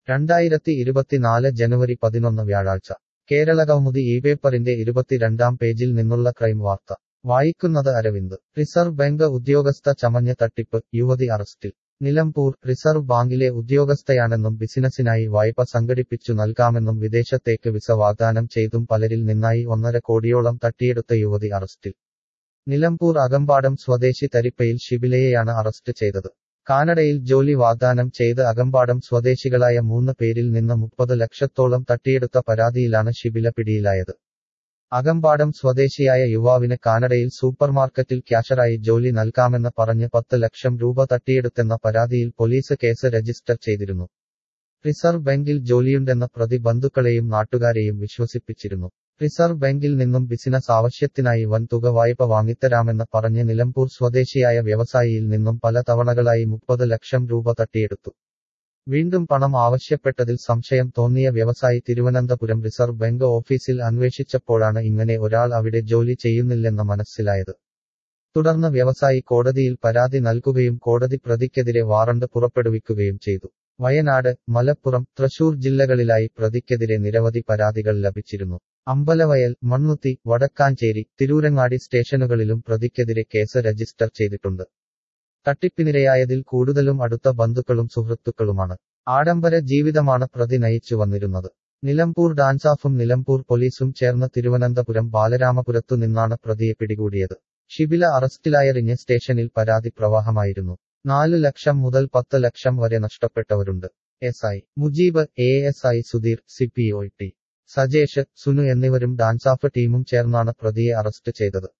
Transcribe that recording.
രണ്ടായിരത്തി ഇരുപത്തിനാല് ജനുവരി പതിനൊന്ന് വ്യാഴാഴ്ച കേരളകൗമുദി ഈ പേപ്പറിന്റെ ഇരുപത്തിരണ്ടാം പേജിൽ നിന്നുള്ള ക്രൈം വാർത്ത വായിക്കുന്നത് അരവിന്ദ് റിസർവ് ബാങ്ക് ഉദ്യോഗസ്ഥ ചമഞ്ഞ് തട്ടിപ്പ് യുവതി അറസ്റ്റിൽ നിലമ്പൂർ റിസർവ് ബാങ്കിലെ ഉദ്യോഗസ്ഥയാണെന്നും ബിസിനസിനായി വായ്പ സംഘടിപ്പിച്ചു നൽകാമെന്നും വിദേശത്തേക്ക് വിസ വാഗ്ദാനം ചെയ്തും പലരിൽ നിന്നായി ഒന്നര കോടിയോളം തട്ടിയെടുത്ത യുവതി അറസ്റ്റിൽ നിലമ്പൂർ അകമ്പാടം സ്വദേശി തരിപ്പയിൽ ഷിബിലയെയാണ് അറസ്റ്റ് ചെയ്തത് കാനഡയിൽ ജോലി വാഗ്ദാനം ചെയ്ത് അകമ്പാടം സ്വദേശികളായ മൂന്ന് പേരിൽ നിന്ന് മുപ്പത് ലക്ഷത്തോളം തട്ടിയെടുത്ത പരാതിയിലാണ് ഷിബില പിടിയിലായത് അകമ്പാടം സ്വദേശിയായ യുവാവിന് കാനഡയിൽ സൂപ്പർമാർക്കറ്റിൽ ക്യാഷറായി ജോലി നൽകാമെന്ന് പറഞ്ഞ് പത്ത് ലക്ഷം രൂപ തട്ടിയെടുത്തെന്ന പരാതിയിൽ പോലീസ് കേസ് രജിസ്റ്റർ ചെയ്തിരുന്നു റിസർവ് ബാങ്കിൽ ജോലിയുണ്ടെന്ന പ്രതി ബന്ധുക്കളെയും നാട്ടുകാരെയും വിശ്വസിപ്പിച്ചിരുന്നു റിസർവ് ബാങ്കിൽ നിന്നും ബിസിനസ് ആവശ്യത്തിനായി വൻതുക വായ്പ വാങ്ങിത്തരാമെന്ന് പറഞ്ഞ് നിലമ്പൂർ സ്വദേശിയായ വ്യവസായിയിൽ നിന്നും പല തവണകളായി മുപ്പത് ലക്ഷം രൂപ തട്ടിയെടുത്തു വീണ്ടും പണം ആവശ്യപ്പെട്ടതിൽ സംശയം തോന്നിയ വ്യവസായി തിരുവനന്തപുരം റിസർവ് ബാങ്ക് ഓഫീസിൽ അന്വേഷിച്ചപ്പോഴാണ് ഇങ്ങനെ ഒരാൾ അവിടെ ജോലി ചെയ്യുന്നില്ലെന്ന് മനസ്സിലായത് തുടർന്ന് വ്യവസായി കോടതിയിൽ പരാതി നൽകുകയും കോടതി പ്രതിക്കെതിരെ വാറണ്ട് പുറപ്പെടുവിക്കുകയും ചെയ്തു വയനാട് മലപ്പുറം തൃശൂർ ജില്ലകളിലായി പ്രതിക്കെതിരെ നിരവധി പരാതികൾ ലഭിച്ചിരുന്നു അമ്പലവയൽ മണ്ണുത്തി വടക്കാഞ്ചേരി തിരൂരങ്ങാടി സ്റ്റേഷനുകളിലും പ്രതിക്കെതിരെ കേസ് രജിസ്റ്റർ ചെയ്തിട്ടുണ്ട് തട്ടിപ്പിനിരയായതിൽ കൂടുതലും അടുത്ത ബന്ധുക്കളും സുഹൃത്തുക്കളുമാണ് ആഡംബര ജീവിതമാണ് പ്രതി നയിച്ചു വന്നിരുന്നത് നിലമ്പൂർ ഡാൻസാഫും നിലമ്പൂർ പോലീസും ചേർന്ന് തിരുവനന്തപുരം ബാലരാമപുരത്തു നിന്നാണ് പ്രതിയെ പിടികൂടിയത് ഷിബില അറസ്റ്റിലായറിഞ്ഞ് സ്റ്റേഷനിൽ പരാതി പ്രവാഹമായിരുന്നു നാല് ലക്ഷം മുതൽ പത്ത് ലക്ഷം വരെ നഷ്ടപ്പെട്ടവരുണ്ട് S I Mujeeb A S I Sudheer C P O T Sajesh Sunu എന്നിവരും ഡാൻസാഫ് ടീമും ചേർന്നാണ് പ്രതിയെ അറസ്റ്റ് ചെയ്തത്